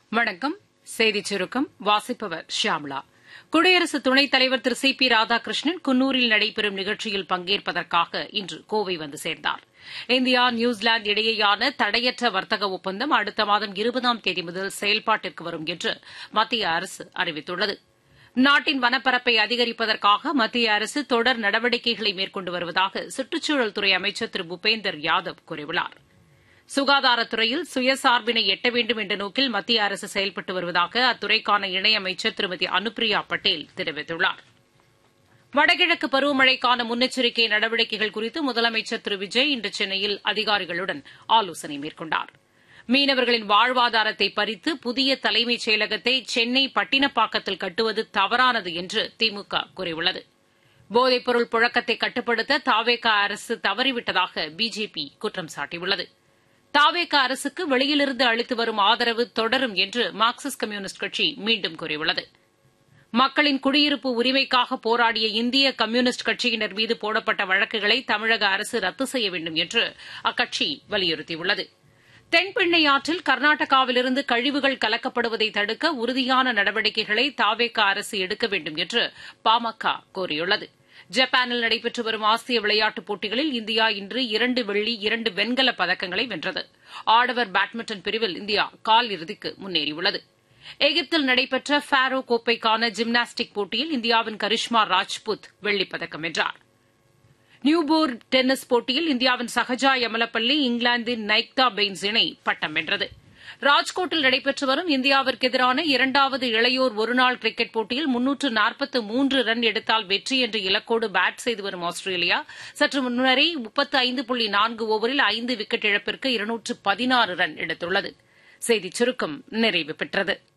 வணக்கம் செய்திச் சுருக்கம் வாசிப்பவர் ஷியாம்லா குடியரசு துணைத் தலைவர் திரு சி பி ராதாகிருஷ்ணன் குன்னூரில் நடைபெறும் நிகழ்ச்சியில் பங்கேற்பதற்காக இன்று கோவை வந்து சேர்ந்தார் இந்தியா நியூசிலாந்து இடையேயான தடையற்ற வர்த்தக ஒப்பந்தம் அடுத்த மாதம் இருபதாம் தேதி முதல் செயல்பாட்டிற்கு வரும் என்று மத்திய அரசு அறிவித்துள்ளது நாட்டின் வனப்பரப்பை அதிகரிப்பதற்காக மத்திய அரசு தொடர் நடவடிக்கைகளை மேற்கொண்டு வருவதாக சுற்றுச்சூழல் துறை அமைச்சர் திரு பூபேந்தர் யாதவ் கூறியுள்ளார் சுகாதாரத்துறையில் சுயசார்பினை எட்ட வேண்டும் என்ற நோக்கில் மத்திய அரசு செயல்பட்டு வருவதாக அத்துறைக்கான இணையமைச்சர் திருமதி அனுப்பிரியா பட்டேல் தெரிவித்துள்ளார் வடகிழக்கு பருவமழைக்கான முன்னெச்சரிக்கை நடவடிக்கைகள் குறித்து முதலமைச்சர் திரு விஜய் இன்று சென்னையில் அதிகாரிகளுடன் ஆலோசனை மேற்கொண்டார் மீனவர்களின் வாழ்வாதாரத்தை பறித்து புதிய தலைமைச் செயலகத்தை சென்னை பட்டினப்பாக்கத்தில் கட்டுவது தவறானது என்று திமுக கூறியுள்ளது போதைப்பொருள் புழக்கத்தை கட்டுப்படுத்த தாவேகா அரசு தவறிவிட்டதாக பிஜேபி குற்றம் சாட்டியுள்ளது தாவேக அரசுக்கு வெளியிலிருந்து அளித்து வரும் ஆதரவு தொடரும் என்று மார்க்சிஸ்ட் கம்யூனிஸ்ட் கட்சி மீண்டும் கூறியுள்ளது மக்களின் குடியிருப்பு உரிமைக்காக போராடிய இந்திய கம்யூனிஸ்ட் கட்சியினர் மீது போடப்பட்ட வழக்குகளை தமிழக அரசு ரத்து செய்ய வேண்டும் என்று அக்கட்சி வலியுறுத்தியுள்ளது தென்பெண்ணை ஆற்றில் கர்நாடகாவிலிருந்து கழிவுகள் கலக்கப்படுவதை தடுக்க உறுதியான நடவடிக்கைகளை தாவேக அரசு எடுக்க வேண்டும் என்று பாமக கோரியுள்ளது ஜப்பானில் நடைபெற்று வரும் ஆசிய விளையாட்டுப் போட்டிகளில் இந்தியா இன்று இரண்டு வெள்ளி இரண்டு வெண்கலப் பதக்கங்களை வென்றது ஆடவர் பேட்மிண்டன் பிரிவில் இந்தியா கால் இறுதிக்கு முன்னேறியுள்ளது எகிப்தில் நடைபெற்ற ஃபாரோ கோப்பைக்கான ஜிம்னாஸ்டிக் போட்டியில் இந்தியாவின் கரிஷ்மா ராஜ்புத் வெள்ளிப்பதக்கம் வென்றார் நியூபோர் டென்னிஸ் போட்டியில் இந்தியாவின் சஹஜா யமலப்பள்ளி இங்கிலாந்தின் நைக்தா பெயின்ஸ் இணை பட்டம் வென்றது ராஜ்கோட்டில் நடைபெற்று வரும் இந்தியாவிற்கு எதிரான இரண்டாவது இளையோர் ஒருநாள் கிரிக்கெட் போட்டியில் முன்னூற்று நாற்பத்து மூன்று ரன் எடுத்தால் வெற்றி என்ற இலக்கோடு பேட் செய்து வரும் ஆஸ்திரேலியா சற்று முன்னரே முப்பத்து ஐந்து புள்ளி நான்கு ஓவரில் ஐந்து விக்கெட் இழப்பிற்கு இருநூற்று பதினாறு ரன் எடுத்துள்ளது செய்திச் சுருக்கம் நிறைவு பெற்றது